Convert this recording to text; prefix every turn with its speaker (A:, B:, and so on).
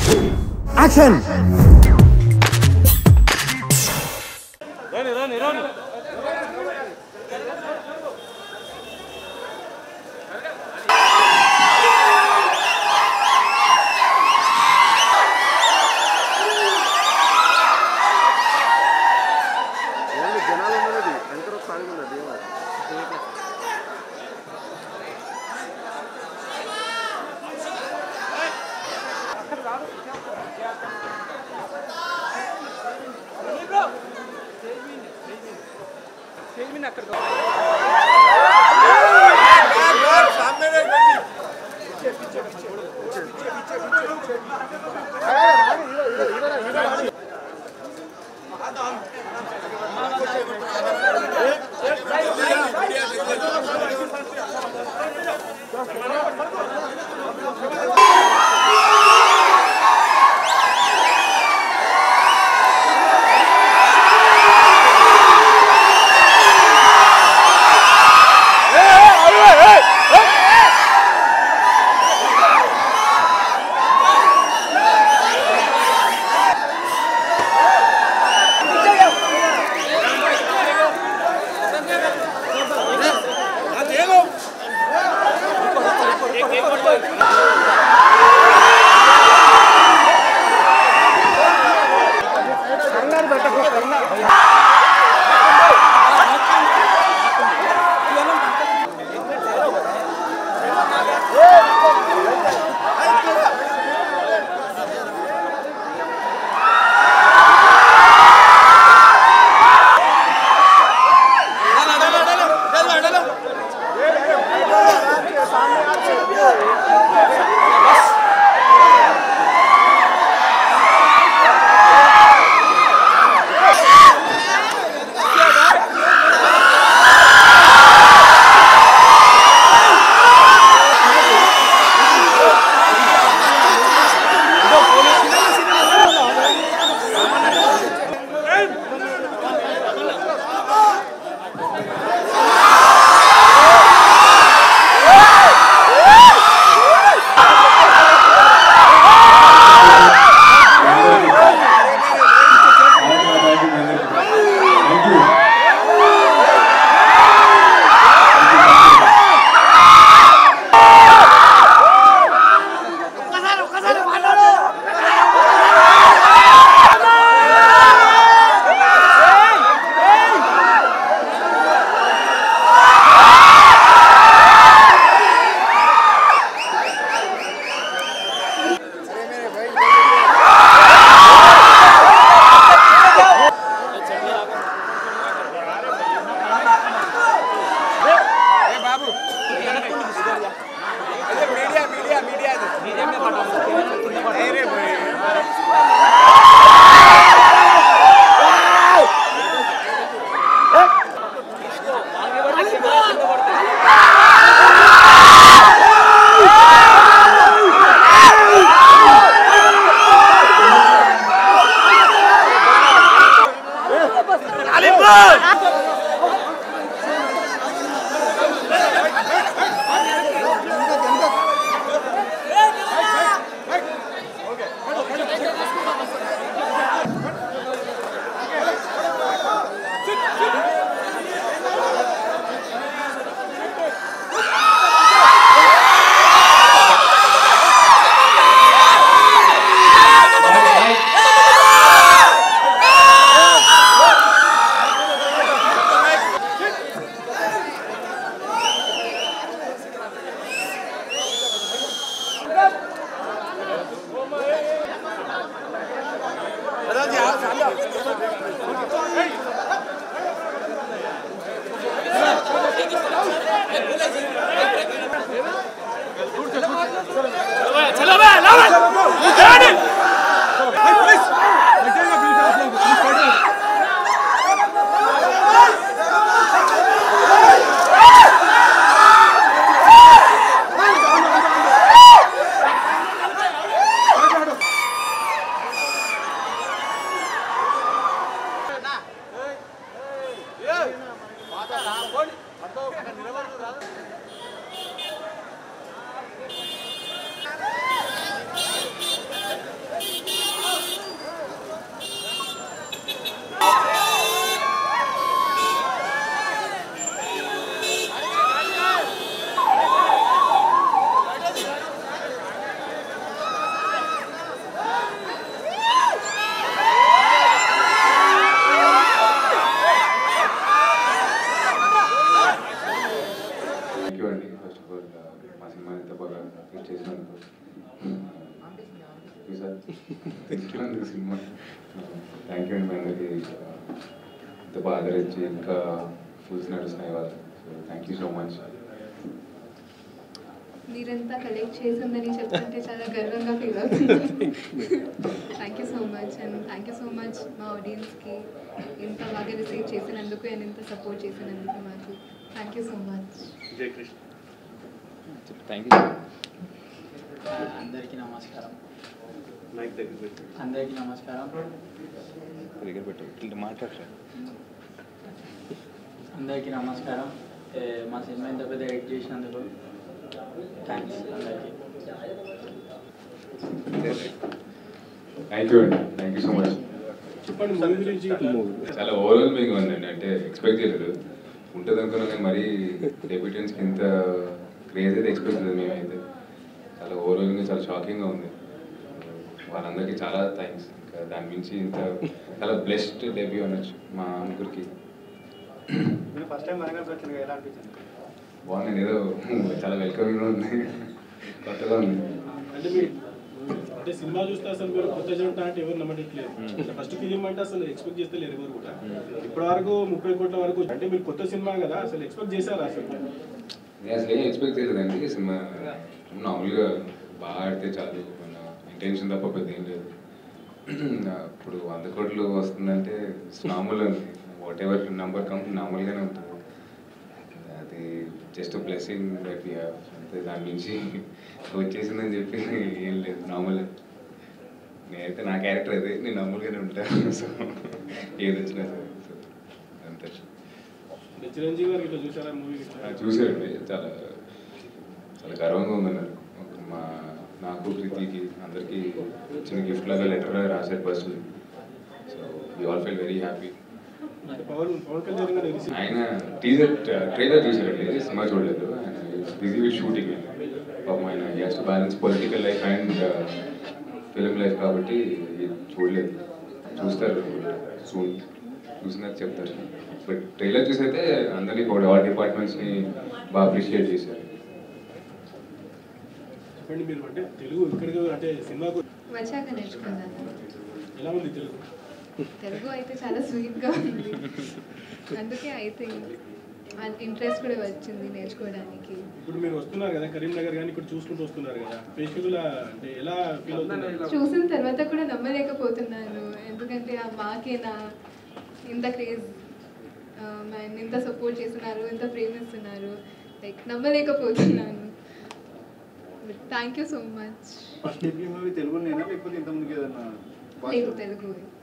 A: action
B: జనాలు ఉన్నది వెనక సాంగ్ ఉన్నది
A: ఉంది సినిమా థ్యాంక్ యూ అండి మీ అందరికీ ఇంత బాగా ఆదరించి ఇంకా ఫుల్స్ నడుస్తున్నాయి వాళ్ళు so thank you so much
C: మీరంతా కలెక్ట్ చేసిందని చెప్తుంటే చాలా గర్వంగా ఫీల్ అవుతున్నాను thank you so much and thank you so much మా ఆడియన్స్కి ఇంత బాగా రిసీవ్ చేసినందుకు అండ్ ఇంత సపోర్ట్ చేసినందుకు మాకు thank you so much
D: thank you
E: అందరికీ నమస్కారం అందరికీ నమస్కారం
D: దగ్గర పెట్టు ఇట్లా మాట్లాడరా
E: అందరికీ నమస్కారం ఏ, మా సినిమా ఇంత పెద్ద ఎడిట్ చేసినందుకు థ్యాంక్స్ అందరికీ
A: థ్యాంక్ యూ అండి థ్యాంక్ యూ సో మచ్
B: చెప్పండి మూవీ గురించి
A: చాలా ఓవర్వెల్మింగ్ ఉందండి అంటే ఎక్స్పెక్ట్ చేయలేదు ఉంటుంది అనుకున్నాం కానీ మరీ డెబ్యూటెన్స్కి ఇంత క్రేజ్ అయితే ఎక్స్పెక్ట్ చేయలేదు మేమైతే చాలా ఓవర్వెల్మింగ్ చాలా షాకింగ్గా ఉంది వాళ్ళందరికీ చాలా థ్యాంక్స్ ఇంకా దాని మించి ఇంత చాలా బ్లెస్డ్ డెబ్యూ అనొచ్చు మా ముగ్గురికి
F: మీరు ఫస్ట్ టైం వరంగల్ వచ్చింది ఎలా అనిపించింది
A: బాగుంది ఏదో చాలా వెల్కమింగ్గా ఉంది కొత్తగా ఉంది
B: అంటే మీరు అంటే సినిమా చూస్తే అసలు మీరు కొత్త జంట అంటే ఎవరు నమ్మట్లేదు ఫస్ట్ ఫిలిం అంటే అసలు ఎక్స్పెక్ట్ చేస్తే లేరు ఎవరు కూడా ఇప్పటి వరకు ముప్పై కోట్ల వరకు అంటే మీరు కొత్త సినిమా కదా అసలు ఎక్స్పెక్ట్ చేశారా అసలు
A: నేను అసలు ఏం ఎక్స్పెక్ట్ చేయలేదండి సినిమా మామూలుగా బాగా ఆడితే చాలు మన ఇంటెన్షన్ తప్ప పెద్ద ఏం లేదు ఇప్పుడు వంద కోట్లు వస్తుందంటే మామూలు వాట్ ఎవర్ నెంబర్ కమ్ నార్మల్గానే ఉంటుంది అది just blessing that we have అంతే దాని నుంచి వచ్చేసిందని చెప్పి ఏం లేదు నార్మల్ నేనైతే నా క్యారెక్టర్ అదే నేను నార్మల్గానే ఉంటాను సో ఏది వచ్చినా సరే సో అంతే
B: అంటే చిరంజీవి గారు ఇట్లా చూసారా మూవీ
A: ఆ, చూశారండి చాలా చాలా గర్వంగా ఉంది నాకు మా నాకు ప్రీతికి అందరికీ చిన్న గిఫ్ట్ లాగా లెటర్ లాగా రాశారు personal so we all feel very happy
B: అంటే పవన్ పవన్ కళ్యాణ్ గారు రిసీవ్
A: ఆయన టీజర్ ట్రైలర్ చూశారండి సినిమా చూడలేదు ఆయన బిజీ విత్ షూటింగ్ పాపం ఆయన has to balance political life and film life కాబట్టి ఇది చూడలేదు చూస్తారు సూన్ చూసినాక చెప్తారు బట్ ట్రైలర్ చూసైతే అందరినీ కూడా ఆల్ డిపార్ట్మెంట్స్ని బాగా అప్రిషియేట్ చేశారు
B: చెప్పండి మీరు అంటే తెలుగు ఇక్కడికి అంటే సినిమాకు
C: వచ్చాక నేర్చుకున్నాను
B: ఎలా ఉంది తెలుగు
C: తెలుగు అయితే చాలా స్వీట్గా ఉంది అందుకే ఐ థింక్ ఇంట్రెస్ట్ కూడా వచ్చింది నేర్చుకోవడానికి
B: ఇప్పుడు మీరు వస్తున్నారు కదా కరీంనగర్ కానీ ఇక్కడ చూసుకుంటూ వస్తున్నారు కదా ఫెస్టివల్ అంటే ఎలా ఫీల్ అవుతున్నారు
C: చూసిన తర్వాత కూడా నమ్మలేకపోతున్నాను ఎందుకంటే ఆ మాకేనా ఇంత క్రేజ్ ఇంత సపోర్ట్ చేస్తున్నారు ఇంత ప్రేమిస్తున్నారు లైక్ నమ్మలేకపోతున్నాను thank you so much
F: first debut movie తెలుగునేనా లేకపోతే ఇంతకుముందుకు ఏదన్నా
C: లేదు తెలుగు